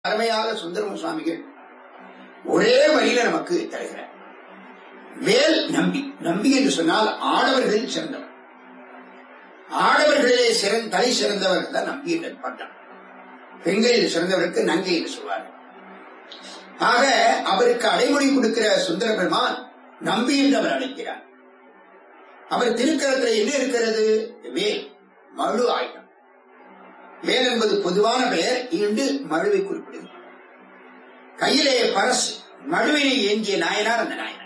அருமையாக சுந்தரம சுவாமிகள் ஒரே வழியில நமக்கு தருகிறார் வேல் நம்பி நம்பி என்று சொன்னால் ஆடவர்களில் சிறந்தவர் ஆடவர்களிலே சிறந்த தலை சிறந்தவர் தான் நம்பி என்ற பட்டம் பெண்களில் சிறந்தவருக்கு நங்கை என்று சொல்வார் ஆக அவருக்கு அடைமொழி கொடுக்கிற சுந்தர பெருமான் நம்பி என்று அவர் அழைக்கிறார் அவர் திருக்கரத்தில் என்ன இருக்கிறது வேல் மழு ஆயுதம் வேல் என்பது பொதுவான பெயர் இன்று மழுவை குறிப்பிடுகிறது கையிலே பரசு மழுவினை ஏந்திய நாயனார் அந்த நாயனார்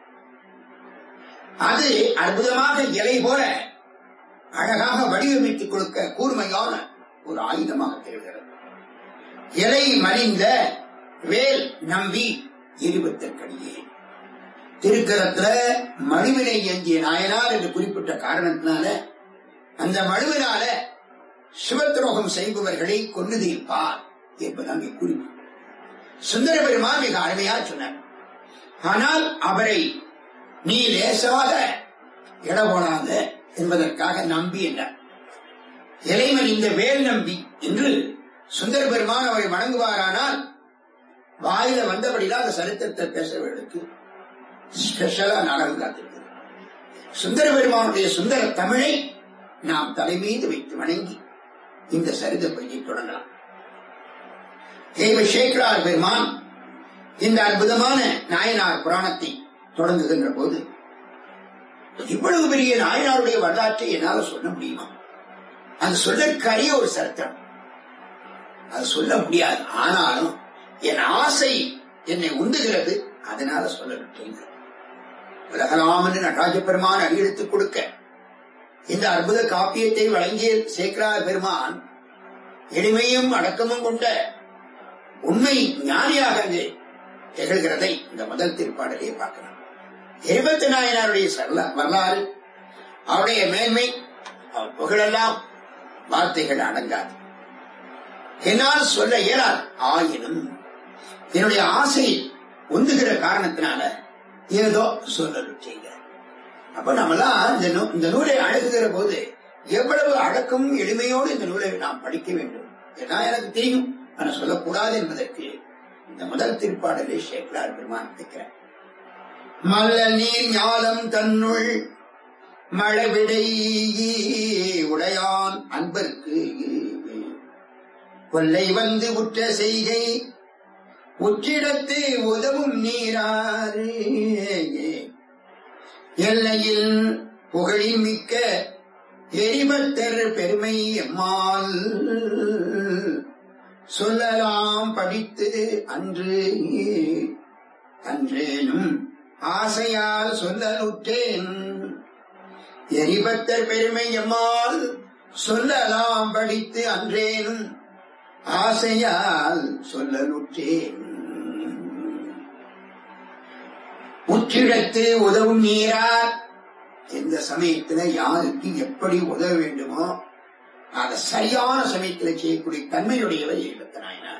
அது அற்புதமாக இலை போல அழகாக வடிவமைத்துக் கொடுக்க கூர்மையான ஒரு ஆயுதமாக திகழ்கிறது இலை மலிந்த வேல் நம்பி இருபத்தற்கடியே திருக்கரத்துல மழுவினை ஏந்திய நாயனார் என்று குறிப்பிட்ட காரணத்தினால அந்த மழுவினால சிவத்துரோகம் செய்பவர்களை கொண்டு தீர்ப்பார் என்பது அங்கே குறிப்பு சுந்தர பெருமான் மிக அருமையா சொன்னார் ஆனால் அவரை நீ லேசாக இட போடாத என்பதற்காக நம்பி என்றார் இறைவன் இந்த வேல் நம்பி என்று சுந்தர பெருமான் அவரை வணங்குவாரானால் வாயில வந்தபடிதான் அந்த சரித்திரத்தை பேசுறவர்களுக்கு ஸ்பெஷலா நாடகம் காத்திருக்கிறது சுந்தர பெருமானுடைய சுந்தர தமிழை நாம் தலைமீது வைத்து வணங்கி இந்த சரித பணியை தொடங்கலாம் தெய்வ சேக்கரார் பெருமான் இந்த அற்புதமான நாயனார் புராணத்தை தொடங்குகின்ற போது இவ்வளவு பெரிய நாயனாருடைய வரலாற்றை என்னால சொல்ல முடியுமா அது சொல்லற்கரிய ஒரு சரித்திரம் அது சொல்ல முடியாது ஆனாலும் என் ஆசை என்னை உந்துகிறது அதனால சொல்ல விட்டேன் உலகலாமன் நடராஜ பெருமான் அடியெடுத்துக் கொடுக்க இந்த அற்புத காப்பியத்தை வழங்கிய சேக்கரார் பெருமான் எளிமையும் அடக்கமும் கொண்ட உண்மை ஞானியாக அங்கே திகழ்கிறதை இந்த முதல் திருப்பாடலே பார்க்கலாம் இருபத்தி நாயனாருடைய வரலாறு அவருடைய மேன்மை அவர் புகழெல்லாம் வார்த்தைகள் அடங்காது என்னால் சொல்ல இயலாது ஆயினும் என்னுடைய ஆசை ஒந்துகிற காரணத்தினால ஏதோ சொல்லல் செய்கிறார் அப்ப நம்மலாம் இந்த நூ இந்த நூலை அழகுகிற போது எவ்வளவு அடக்கமும் எளிமையோடு இந்த நூலை நாம் படிக்க வேண்டும் ஏன்னா எனக்கு தெரியும் ஆனா சொல்லக்கூடாது என்பதற்கு இந்த முதல் திருப்பாடலை சேக்கலார் பெருமான் வைக்கிறார் மல்ல நீர் ஞாலம் தன்னுள் மழவிடை உடையான் அன்பருக்கு கொல்லை வந்து உற்ற செய்கை உற்றிடத்து உதவும் நீராறு எல்லையில் புகழின் மிக்க எரிபத்தர் பெருமை எம்மால் சொல்லலாம் படித்து அன்று அன்றேனும் ஆசையால் சொல்லலுற்றேன் எரிபத்தர் பெருமை எம்மால் சொல்லலாம் படித்து அன்றேனும் ஆசையால் சொல்லலுற்றேன் உற்றிடத்து உதவும் நீரார் எந்த சமயத்துல யாருக்கு எப்படி உதவ வேண்டுமோ அதை சரியான சமயத்துல செய்யக்கூடிய தன்மையுடையவர் எழுபத்த நாயனார்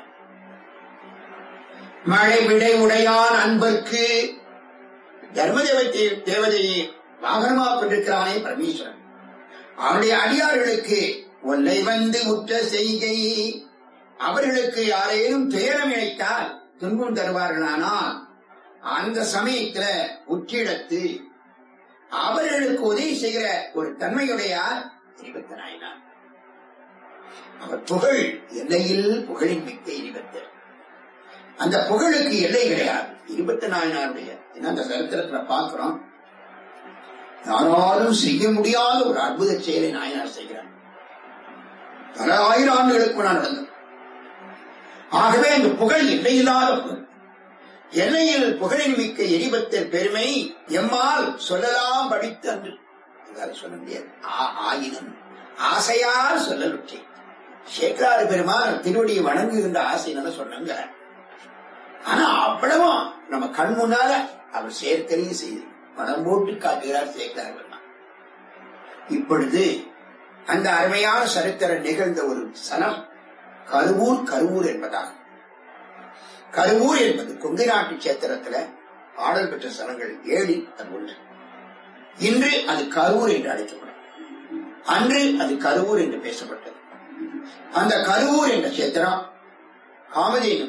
மழை விடை உடையான் அன்பர்க்கு தர்மதேவ தேவதையை வாகனமா கொண்டிருக்கிறானே பரமேஸ்வரன் அவருடைய அடியார்களுக்கு ஒல்லை வந்து உற்ற செய்கை அவர்களுக்கு யாரேனும் துயரம் இழைத்தால் துன்பம் தருவார்களானால் அந்த சமயத்துல உற்றிடத்து அவர்களுக்கு உதவி செய்கிற ஒரு தன்மையுடையார் இருபத்தி நாயனார் அவர் புகழ் எல்லையில் புகழின் மிக்க இருபத்தர் அந்த புகழுக்கு எல்லை கிடையாது இருபத்தி நாயனாருடைய அந்த சரித்திரத்துல பார்க்கிறோம் யாராலும் செய்ய முடியாத ஒரு அற்புத செயலை நாயனார் செய்கிறார் பல ஆயிரம் ஆண்டுகளுக்கு நடந்தது ஆகவே அந்த புகழ் எல்லையில்லாத புகழ் எல்லையில் புகழின் மிக்க எரிபத்தர் பெருமை எம்மால் சொல்லலாம் படித்து அன்று சொல்ல முடியாது ஆயினும் ஆசையால் சொல்லலுற்றேன் சேக்கராறு பெருமான் திருவடியை வணங்குகின்ற ஆசை நல்லா சொன்னாங்க ஆனா அவ்வளவும் நம்ம கண் முன்னால அவர் சேர்க்கலையும் செய்து மனம் போட்டு காட்டுகிறார் சேக்கரார் பெருமான் இப்பொழுது அந்த அருமையான சரித்திரம் நிகழ்ந்த ஒரு சனம் கருவூர் கருவூர் என்பதாகும் கருவூர் என்பது கொங்கு நாட்டு சேத்திரத்துல ஆடல் பெற்ற ஸ்தலங்கள் ஏழில் அது ஒன்று இன்று அது கரூர் என்று அழைக்கப்படும் அன்று அது கருவூர் என்று பேசப்பட்டது அந்த கருவூர் என்ற சேத்திரம் காமதேனு